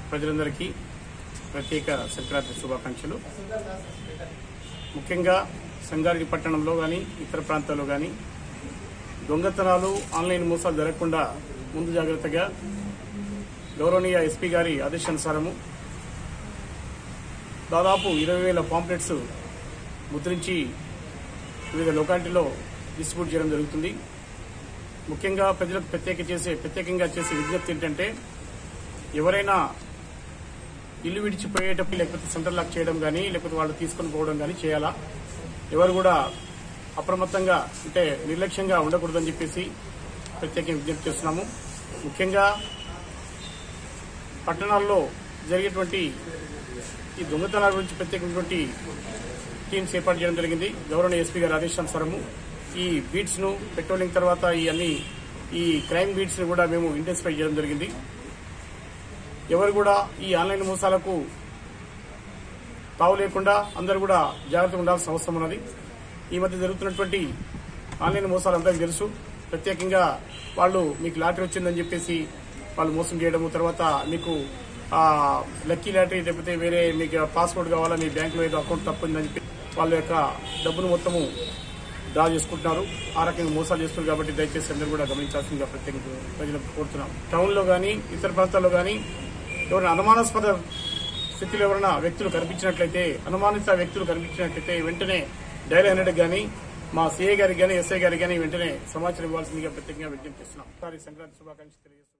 ప్రజలందరికీ ప్రత్యేక సంక్రాంతి శుభాకాంక్షలు ముఖ్యంగా సంగారెడ్డి పట్టణంలో కానీ ఇతర ప్రాంతాల్లో కానీ దొంగతనాలు ఆన్లైన్ మోసాలు జరగకుండా ముందు జాగ్రత్తగా గౌరవనీయ ఎస్పీ గారి ఆదేశానుసారము దాదాపు ఇరవై వేల పాంప్లెట్స్ ముద్రించి వివిధ లొకాలిటీలో డిస్ట్రిబ్యూట్ చేయడం జరుగుతుంది ముఖ్యంగా ప్రజలకు ప్రత్యేక చేసే ప్రత్యేకంగా చేసే విజ్ఞప్తి ఏంటంటే ఎవరైనా ఇల్లు విడిచిపోయేటప్పుడు లేకపోతే సెంటర్ లాక్ చేయడం కానీ లేకపోతే వాళ్ళు తీసుకొని పోవడం కానీ చేయాలా ఎవరు కూడా అప్రమత్తంగా అంటే నిర్లక్ష్యంగా ఉండకూడదని చెప్పేసి ప్రత్యేకంగా విజ్ఞప్తి చేస్తున్నాము ముఖ్యంగా పట్టణాల్లో జరిగేటువంటి ఈ దొంగతనాల గురించి ప్రత్యేకమైనటువంటి టీమ్స్ ఏర్పాటు చేయడం జరిగింది గౌరవనీయ ఎస్పీ గారి ఆదేశానుసారము ఈ బీట్స్ ను పెట్రోలింగ్ తర్వాత ఈ అన్ని ఈ క్రైమ్ బీట్స్ ను కూడా మేము ఇంటెన్సిఫై చేయడం జరిగింది ఎవరు కూడా ఈ ఆన్లైన్ మోసాలకు తావు లేకుండా అందరూ కూడా జాగ్రత్తగా ఉండాల్సిన అవసరం ఉన్నది ఈ మధ్య జరుగుతున్నటువంటి ఆన్లైన్ మోసాలు అందరికీ తెలుసు ప్రత్యేకంగా వాళ్ళు మీకు లాటరీ వచ్చిందని చెప్పేసి వాళ్ళు మోసం చేయడము తర్వాత మీకు ఆ, లక్కీ లాటరీ లేకపోతే వేరే మీకు పాస్పోర్ట్ కావాలా మీ బ్యాంకులో ఏదో అకౌంట్ తప్పిందని చెప్పి వాళ్ళ యొక్క డబ్బును మొత్తము డ్రా చేసుకుంటున్నారు ఆ రకంగా మోసాలు చేస్తున్నారు కాబట్టి దయచేసి అందరూ కూడా గమనించాల్సిందిగా ప్రత్యేకంగా ప్రజలకు కోరుతున్నాం టౌన్ లో గానీ ఇతర ప్రాంతాల్లో గానీ ఎవరైనా అనుమానాస్పద స్థితిలో ఎవరైనా వ్యక్తులు కనిపించినట్లయితే అనుమానిత వ్యక్తులు కనిపించినట్లయితే వెంటనే డైల్ హండ్రెడ్ గానీ మా సిఐ గారికి గానీ ఎస్ఐ గారికి గానీ వెంటనే సమాచారం ఇవ్వాల్సిందిగా ప్రత్యేకంగా విజ్ఞప్తి చేస్తున్నాం సారీ సంక్రాంతి శుభాకాంక్షలు తెలియజేస్తున్నాం